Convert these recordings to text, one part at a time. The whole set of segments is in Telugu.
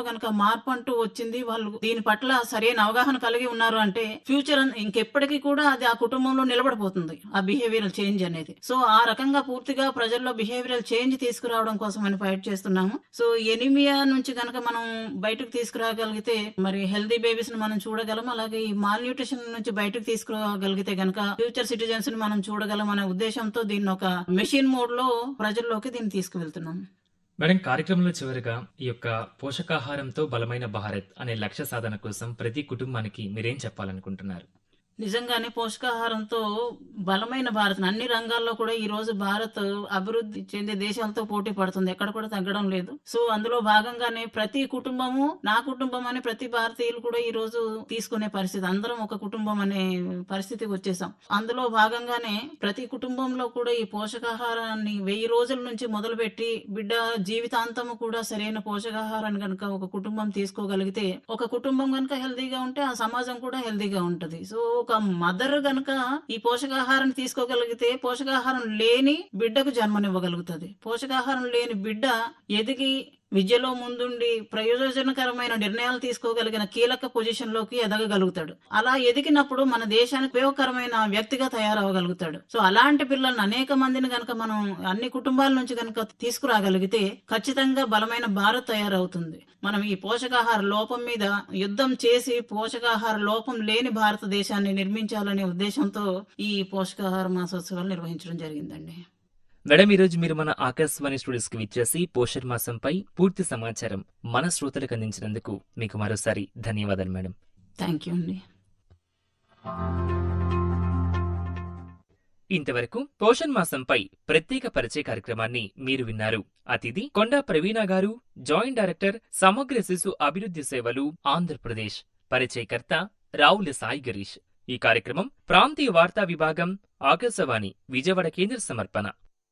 గనక మార్పు అంటూ వచ్చింది వాళ్ళు దీని పట్ల సరైన అవగాహన కలిగి ఉన్నారు అంటే ఫ్యూచర్ ఇంకెప్పటికీ కూడా అది ఆ కుటుంబంలో నిలబడిపోతుంది ఆ బిహేవియరల్ చేంజ్ అనేది సో ఆ రకంగా పూర్తిగా ప్రజల్లో బిహేవియరల్ చేంజ్ తీసుకురావడం కోసం మనం ఫైట్ చేస్తున్నాము సో ఎనిమియా నుంచి గనక మనం బయటకు తీసుకురాగలిగితే మరి హెల్దీ బేబీస్ ని మనం చూడగలం అలాగే ఈ మాల్ న్యూట్రిషన్ నుంచి బయటకు తీసుకురాగలిగితే గనక ఫ్యూచర్ సిటిజన్స్ ని మనం చూడగలం అనే ఉద్దేశంతో దీన్ని ఒక మెషిన్ మోడ్ లో ప్రజల్లోకి దీన్ని తీసుకువెళ్తున్నాం మేడం కార్యక్రమంలో చివరిగా ఈ యొక్క పోషకాహారంతో బలమైన భారత్ అనే లక్ష్య సాధన కోసం ప్రతి కుటుంబానికి మీరేం చెప్పాలనుకుంటున్నారు నిజంగానే పోషకాహారంతో బలమైన భారత్ అన్ని రంగాల్లో కూడా ఈ రోజు భారత్ అభివృద్ధి చెందే దేశాలతో పోటీ పడుతుంది ఎక్కడ కూడా తగ్గడం లేదు సో అందులో భాగంగానే ప్రతి కుటుంబము నా కుటుంబం అని ప్రతి భారతీయులు కూడా ఈ రోజు తీసుకునే పరిస్థితి అందరం ఒక కుటుంబం అనే పరిస్థితికి వచ్చేసాం అందులో భాగంగానే ప్రతి కుటుంబంలో కూడా ఈ పోషకాహారాన్ని వెయ్యి రోజుల నుంచి మొదలుపెట్టి బిడ్డ జీవితాంతము కూడా సరైన పోషకాహారాన్ని కనుక ఒక కుటుంబం తీసుకోగలిగితే ఒక కుటుంబం కనుక హెల్దీగా ఉంటే ఆ సమాజం కూడా హెల్దీగా ఉంటది సో ఒక మదర్ గనుక ఈ పోషకాహారం తీసుకోగలిగితే పోషకాహారం లేని బిడ్డకు జన్మనివ్వగలుగుతుంది పోషకాహారం లేని బిడ్డ ఎదిగి విద్యలో ముందుండి ప్రయోజనకరమైన నిర్ణయాలు తీసుకోగలిగిన కీలక పొజిషన్ లోకి ఎదగగలుగుతాడు అలా ఎదిగినప్పుడు మన దేశానికి ఉపయోగకరమైన వ్యక్తిగా తయారవగలుగుతాడు సో అలాంటి పిల్లల్ని అనేక మందిని గనక మనం అన్ని కుటుంబాల నుంచి గనక తీసుకురాగలిగితే ఖచ్చితంగా బలమైన భారత్ తయారవుతుంది మనం ఈ పోషకాహార లోపం మీద యుద్ధం చేసి పోషకాహార లోపం లేని భారతదేశాన్ని నిర్మించాలనే ఉద్దేశంతో ఈ పోషకాహార మాసోత్సవాలు నిర్వహించడం జరిగిందండి మేడం ఈ రోజు మీరు మన ఆకాశవాణి స్టూడియోస్ కి విచ్చేసి పోషర్ మాసంపై పూర్తి సమాచారం మన శ్రోతలకు అందించినందుకు మీకు మరోసారి ధన్యవాదాలు మేడం థ్యాంక్ యూ అండి ఇంతవరకు పోషణ్ మాసంపై ప్రత్యేక పరిచయ కార్యక్రమాన్ని మీరు విన్నారు అతిథి కొండా ప్రవీణ గారు జాయింట్ డైరెక్టర్ సమగ్ర శిశు అభివృద్ధి సేవలు ఆంధ్రప్రదేశ్ పరిచయకర్త రావుల సాయి గరీష్ ఈ కార్యక్రమం ప్రాంతీయ వార్తా విభాగం ఆకాశవాణి విజయవాడ కేంద్ర సమర్పణ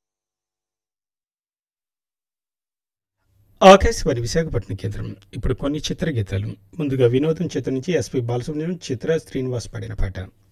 ఆకాశవాణి విశాఖపట్నం కేంద్రం ఇప్పుడు కొన్ని చిత్రగీతాలు ముందుగా వినోదం చిత్రం నుంచి ఎస్పి బాలసుబ్రహ్మణ్యం చిత్ర శ్రీనివాస్ పాడిన పాట